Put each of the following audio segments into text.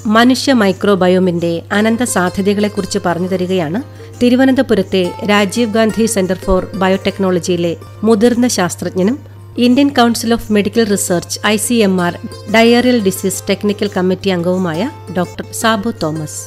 മനുഷ്യ മൈക്രോബയോമിന്റെ അനന്ത സാധ്യതകളെക്കുറിച്ച് പറഞ്ഞു തരികയാണ് തിരുവനന്തപുരത്തെ രാജീവ് ഗാന്ധി സെന്റർ ഫോർ ബയോടെക്നോളജിയിലെ മുതിർന്ന ശാസ്ത്രജ്ഞനും Indian council of medical research I C M R diarrhoeal disease technical committee അംഗവുമായ ഡോക്ടർ സാബു തോമസ്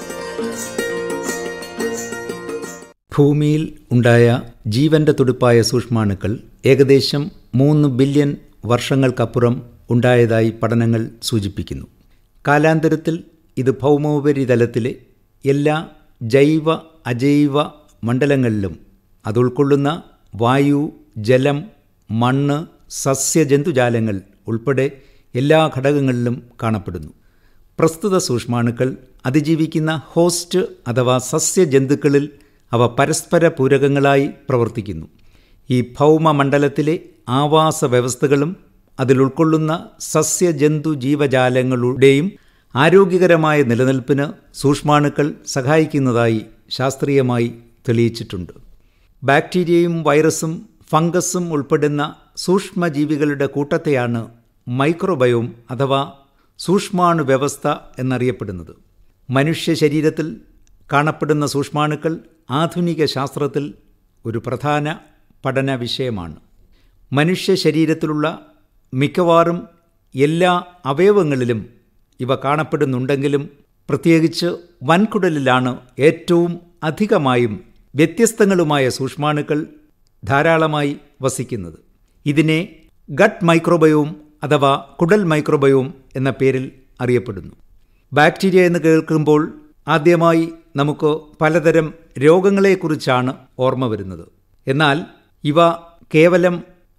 ഭൂമിയിൽ ഉണ്ടായ ജീവന്റെ തുടുപ്പായ സൂക്ഷ്മാണുക്കൾ ഏകദേശം മൂന്ന് ബില്യൺ വർഷങ്ങൾക്കപ്പുറം ഉണ്ടായതായി പഠനങ്ങൾ സൂചിപ്പിക്കുന്നു കാലാന്തരത്തിൽ ഇത് ഭൗമോപരിതലത്തിലെ എല്ലാ ജൈവ അജൈവ മണ്ഡലങ്ങളിലും അത് ഉൾക്കൊള്ളുന്ന വായു ജലം മണ്ണ് സസ്യജന്തുജാലങ്ങൾ ഉൾപ്പെടെ എല്ലാ ഘടകങ്ങളിലും കാണപ്പെടുന്നു പ്രസ്തുത സൂക്ഷ്മാണുക്കൾ അതിജീവിക്കുന്ന ഹോസ്റ്റ് അഥവാ സസ്യജന്തുക്കളിൽ അവ പരസ്പര പൂരകങ്ങളായി പ്രവർത്തിക്കുന്നു ഈ ഭൗമമണ്ഡലത്തിലെ ആവാസ വ്യവസ്ഥകളും അതിൽ ഉൾക്കൊള്ളുന്ന സസ്യജന്തു ജീവജാലങ്ങളുടെയും ആരോഗ്യകരമായ നിലനിൽപ്പിന് സൂക്ഷ്മാണുക്കൾ സഹായിക്കുന്നതായി ശാസ്ത്രീയമായി തെളിയിച്ചിട്ടുണ്ട് ബാക്ടീരിയയും വൈറസും ഫംഗസും ഉൾപ്പെടുന്ന സൂക്ഷ്മജീവികളുടെ കൂട്ടത്തെയാണ് മൈക്രോബയോം അഥവാ സൂക്ഷ്മാണു വ്യവസ്ഥ എന്നറിയപ്പെടുന്നത് മനുഷ്യ ശരീരത്തിൽ കാണപ്പെടുന്ന സൂക്ഷ്മാണുക്കൾ ആധുനിക ശാസ്ത്രത്തിൽ ഒരു പ്രധാന പഠന വിഷയമാണ് മനുഷ്യ ശരീരത്തിലുള്ള മിക്കവാറും എല്ലാ അവയവങ്ങളിലും ഇവ കാണപ്പെടുന്നുണ്ടെങ്കിലും പ്രത്യേകിച്ച് വൻകുടലിലാണ് ഏറ്റവും അധികമായും വ്യത്യസ്തങ്ങളുമായ സൂക്ഷ്മാണുക്കൾ ധാരാളമായി വസിക്കുന്നത് ഇതിനെ ഗട്ട് മൈക്രോബയോം അഥവാ കുടൽ മൈക്രോബയോം എന്ന പേരിൽ അറിയപ്പെടുന്നു ബാക്ടീരിയ എന്ന് കേൾക്കുമ്പോൾ ആദ്യമായി നമുക്ക് പലതരം രോഗങ്ങളെക്കുറിച്ചാണ് ഓർമ്മ വരുന്നത് എന്നാൽ ഇവ കേവലം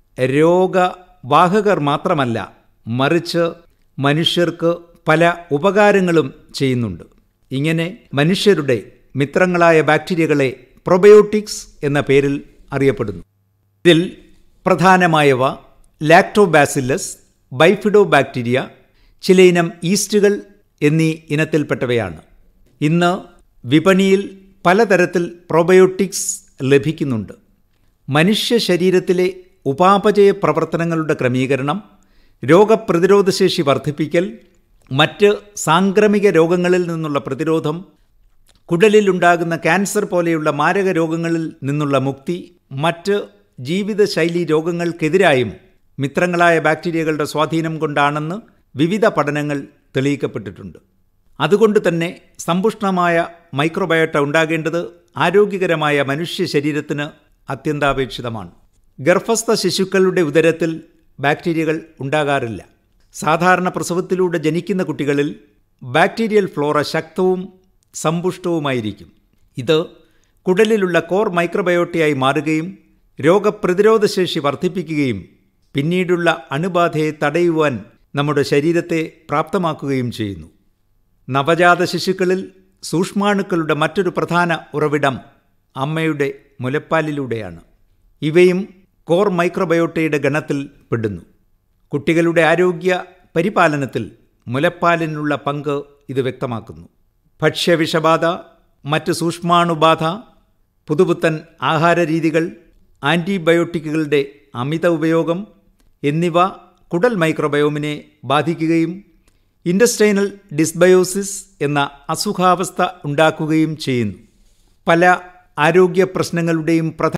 രോഗവാഹകർ മാത്രമല്ല മറിച്ച് മനുഷ്യർക്ക് പല ഉപകാരങ്ങളും ചെയ്യുന്നുണ്ട് ഇങ്ങനെ മനുഷ്യരുടെ മിത്രങ്ങളായ ബാക്ടീരിയകളെ പ്രൊബയോട്ടിക്സ് എന്ന പേരിൽ അറിയപ്പെടുന്നു ഇതിൽ പ്രധാനമായവ ലാക്ടോബാസില്ലസ് ബൈഫിഡോ ബാക്ടീരിയ ചിലയിനം ഈസ്റ്റുകൾ എന്നീ ഇനത്തിൽപ്പെട്ടവയാണ് ഇന്ന് വിപണിയിൽ പലതരത്തിൽ പ്രോബയോട്ടിക്സ് ലഭിക്കുന്നുണ്ട് മനുഷ്യ ശരീരത്തിലെ ഉപാപചയ പ്രവർത്തനങ്ങളുടെ ക്രമീകരണം രോഗപ്രതിരോധശേഷി വർദ്ധിപ്പിക്കൽ മറ്റ് സാംക്രമിക രോഗങ്ങളിൽ നിന്നുള്ള പ്രതിരോധം കുടലിലുണ്ടാകുന്ന ക്യാൻസർ പോലെയുള്ള മാരക രോഗങ്ങളിൽ നിന്നുള്ള മുക്തി മറ്റ് ജീവിതശൈലി രോഗങ്ങൾക്കെതിരായും മിത്രങ്ങളായ ബാക്ടീരിയകളുടെ സ്വാധീനം കൊണ്ടാണെന്ന് വിവിധ പഠനങ്ങൾ തെളിയിക്കപ്പെട്ടിട്ടുണ്ട് അതുകൊണ്ട് തന്നെ സമ്പുഷ്ടമായ മൈക്രോബയോട്ട ഉണ്ടാകേണ്ടത് ആരോഗ്യകരമായ മനുഷ്യ ശരീരത്തിന് അത്യന്താപേക്ഷിതമാണ് ഗർഭസ്ഥ ശിശുക്കളുടെ ഉദരത്തിൽ ബാക്ടീരിയകൾ ഉണ്ടാകാറില്ല സാധാരണ പ്രസവത്തിലൂടെ ജനിക്കുന്ന കുട്ടികളിൽ ബാക്ടീരിയൽ ഫ്ലോറ ശക്തവും സമ്പുഷ്ടവുമായിരിക്കും ഇത് കുടലിലുള്ള കോർ മൈക്രോബയോട്ടയായി മാറുകയും രോഗപ്രതിരോധശേഷി വർദ്ധിപ്പിക്കുകയും പിന്നീടുള്ള അണുബാധയെ തടയുവാൻ നമ്മുടെ ശരീരത്തെ പ്രാപ്തമാക്കുകയും ചെയ്യുന്നു നവജാത ശിശുക്കളിൽ സൂക്ഷ്മാണുക്കളുടെ മറ്റൊരു പ്രധാന ഉറവിടം അമ്മയുടെ മുലപ്പാലിലൂടെയാണ് ഇവയും കോർ മൈക്രോബയോട്ടയുടെ ഗണത്തിൽ പെടുന്നു കുട്ടികളുടെ ആരോഗ്യ പരിപാലനത്തിൽ മുലപ്പാലിനുള്ള പങ്ക് ഇത് വ്യക്തമാക്കുന്നു ഭക്ഷ്യവിഷബാധ മറ്റ് സൂക്ഷ്മാണുബാധ പുതുപുത്തൻ ആഹാരരീതികൾ ആൻറ്റിബയോട്ടിക്കുകളുടെ അമിത ഉപയോഗം എന്നിവ കുടൽ മൈക്രോബയോമിനെ ബാധിക്കുകയും ഇൻഡസ്റ്റൈനൽ ഡിസ്ബയോസിസ് എന്ന അസുഖാവസ്ഥ ഉണ്ടാക്കുകയും ചെയ്യുന്നു പല ആരോഗ്യ പ്രശ്നങ്ങളുടെയും പ്രധാന